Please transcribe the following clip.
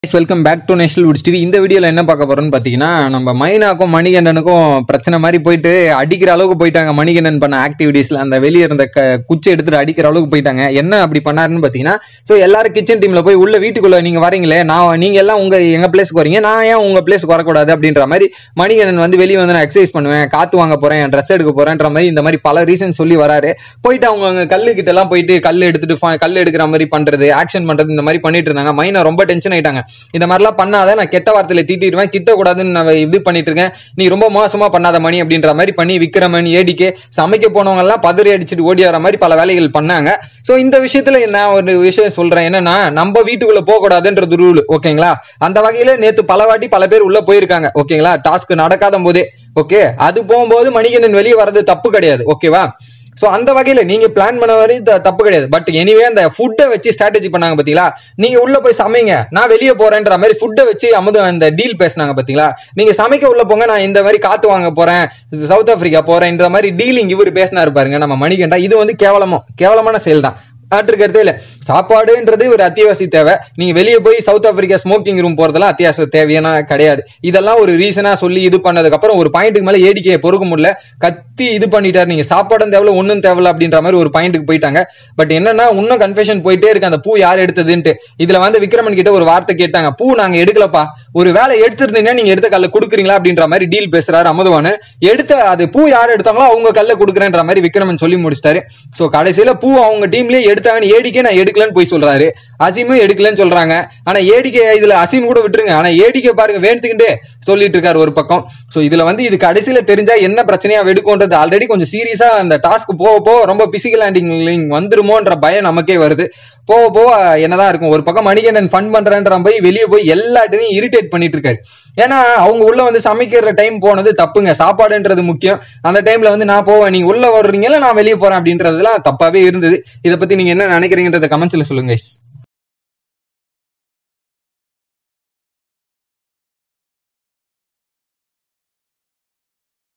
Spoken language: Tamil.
Welcome back to National Woods TV இந்த வீடியோல என்ன பார்க்க போறோம்னு பாத்தீங்கன்னா நம்ம மைனாக்கும் மணிகண்டனுக்கும் பிரச்சனை மாதிரி போயிட்டு அடிக்கிற அளவுக்கு போயிட்டாங்க மணிகண்டன் பண்ண ஆக்டிவிட்டீஸ்ல அந்த வெளியே இருந்த க- குச்சி எடுத்துட்டு அடிக்கிற அளவுக்கு போயிட்டாங்க என்ன அப்படி பண்ணாருன்னு பாத்தீங்கன்னா சோ எல்லாரும் கிச்சன் டீம்ல போய் உள்ள வீட்டுக்குள்ள நீங்க வரீங்களே நான் நீங்க எல்லாம் உங்க எங்க பிளேஸ்க்கு வரீங்க நான் ஏன் உங்க பிளேஸ்க்கு வரக்கூடாது அப்படின்ற மாதிரி மணிகண்டன் வந்து வெளியே வந்து நான் எக்ஸசைஸ் பண்ணுவேன் காத்து வாங்க போறேன் ட்ரெஸ் எடுக்க போறேன்ற மாதிரி இந்த மாதிரி பல ரீசன் சொல்லி வராரு போயிட்டு அவங்க அங்க கல்லு கிட்ட எல்லாம் போயிட்டு கல் எடுத்துட்டு ஃப- கல் எடுக்கிற மாதிரி பண்றது ஆக்ஷன் பண்றது இந்த மாதிரி பண்ணிட்டு இருந்தாங்க மைனா ரொம்ப டென்ஷன் ஆயிட்டாங்க இந்த மாதிரிலாம் பண்ணாத நான் கெட்ட வார்த்தையில தீட்டிடுவேன் கிட்ட கூடாதுன்னு நான் இது பண்ணிட்டு இருக்கேன் நீ ரொம்ப மோசமா பண்ணாத மணி அப்படின்ற மாதிரி பண்ணி விக்ரமன் ஏடிகே சமைக்க போனவங்க எல்லாம் பதறி அடிச்சுட்டு ஓடி வர மாதிரி பல வேலைகள் பண்ணாங்க சோ இந்த விஷயத்துல நான் ஒரு விஷயம் சொல்றேன் என்னன்னா நம்ம வீட்டுக்குள்ள போக கூடாதுன்றது ரூல் ஓகேங்களா அந்த வகையில நேத்து பல வாட்டி பல பேர் உள்ள போயிருக்காங்க ஓகேங்களா டாஸ்க் நடக்காத போதே ஓகே அது போகும்போது மணிகண்டன் வெளியே வர்றது தப்பு கிடையாது ஓகேவா சோ அந்த வகையில நீங்க பிளான் பண்ண வரை த- தப்பு கிடையாது பட் எனிவே அந்த ஃபுட்டை வச்சு ஸ்ட்ராட்டஜி பண்ணாங்க பாத்தீங்களா நீங்க உள்ள போய் சமைங்க நான் வெளியே போறேன்ற மாதிரி ஃபுட்டை வச்சு அமுது அந்த டீல் பேசினாங்க பாத்தீங்களா நீங்க சமைக்க உள்ள போங்க நான் இந்த மாதிரி காத்து வாங்க போறேன் சவுத் ஆப்பிரிக்கா போறேன்ற மாதிரி டீலிங் இவர் பேசினாரு பாருங்க நம்ம மணிகண்டா இது வந்து கேவலமோ கேவலமான செயல் தான் இருக்கிறதே இல்ல சாப்பாடுன்றது ஒரு அத்தியாவசிய தேவை நீங்க வெளியே போய் சவுத் ஆப்பிரிக்கா ஸ்மோக்கிங் ரூம் போறதெல்லாம் அத்தியாவசிய தேவையான கிடையாது இதெல்லாம் ஒரு ரீசனா சொல்லி இது பண்ணதுக்கு அப்புறம் ஒரு பாயிண்ட்டுக்கு மேல ஏடிக்கையை பொறுக்க முடியல கத்தி இது பண்ணிட்டாரு நீங்க சாப்பாடும் தேவையில்ல ஒண்ணும் தேவையில்ல அப்படின்ற மாதிரி ஒரு பாயிண்ட்டுக்கு போயிட்டாங்க பட் என்னன்னா இன்னும் கன்ஃபெஷன் போயிட்டே இருக்கு அந்த பூ யார் எடுத்ததுன்ட்டு இதுல வந்து விக்ரமன் கிட்ட ஒரு வார்த்தை கேட்டாங்க பூ நாங்க எடுக்கலப்பா ஒரு வேலை எடுத்திருந்தீங்கன்னா நீங்க எடுத்த கல்ல கொடுக்குறீங்களா அப்படின்ற மாதிரி டீல் பேசுறாரு அமுதவானு எடுத்த அது பூ யார் எடுத்தாங்களோ அவங்க கல்ல கொடுக்குறேன்ற மாதிரி விக்ரமன் சொல்லி முடிச்சிட்டாரு சோ கடைசியில பூ அவங்க டீம்லயே எடுத்தாங்கன்னு ஏடிக்கே நான் எடுக்கலன்னு போய் சொல்றாரு அசீமும் எடுக்கலன்னு சொல்றாங்க ஆனா ஏடிக்கே இதுல அசீம் கூட விட்டுருங்க ஆனா ஏடிக்கே பாருங்க வேணுத்துக்கிட்டே சொல்லிட்டு இருக்காரு ஒரு பக்கம் சோ இதுல வந்து இது கடைசியில தெரிஞ்சா என்ன பிரச்சனையா வெடுக்கோன்றது ஆல்ரெடி கொஞ்சம் சீரியஸா அந்த டாஸ்க் போக போக ரொம்ப பிசிக்கல் ஹேண்டிங் வந்துருமோன்ற பயம் நமக்கே வருது போக போக என்னதான் இருக்கும் ஒரு பக்கம் மணிகண்டன் ஃபன் பண்றேன்ற போய் வெளியே போய் எல்லாத்தையும் இரிட்டேட் பண்ணிட்டு இருக்காரு ஏன்னா அவங்க உள்ள வந்து சமைக்கிற டைம் போனது தப்புங்க சாப்பாடுன்றது முக்கியம் அந்த டைம்ல வந்து நான் போவேன் நீங்க உள்ள வர்றீங்கல்ல நான் வெளியே போறேன் அப்படின்றதுலாம் தப்பாவே இருந்தது இதை பத்தி நீங்க என்ன நினைக்கிறீங்கன்றத கமெண்ட்ஸ்ல சொல்லுங்க guys.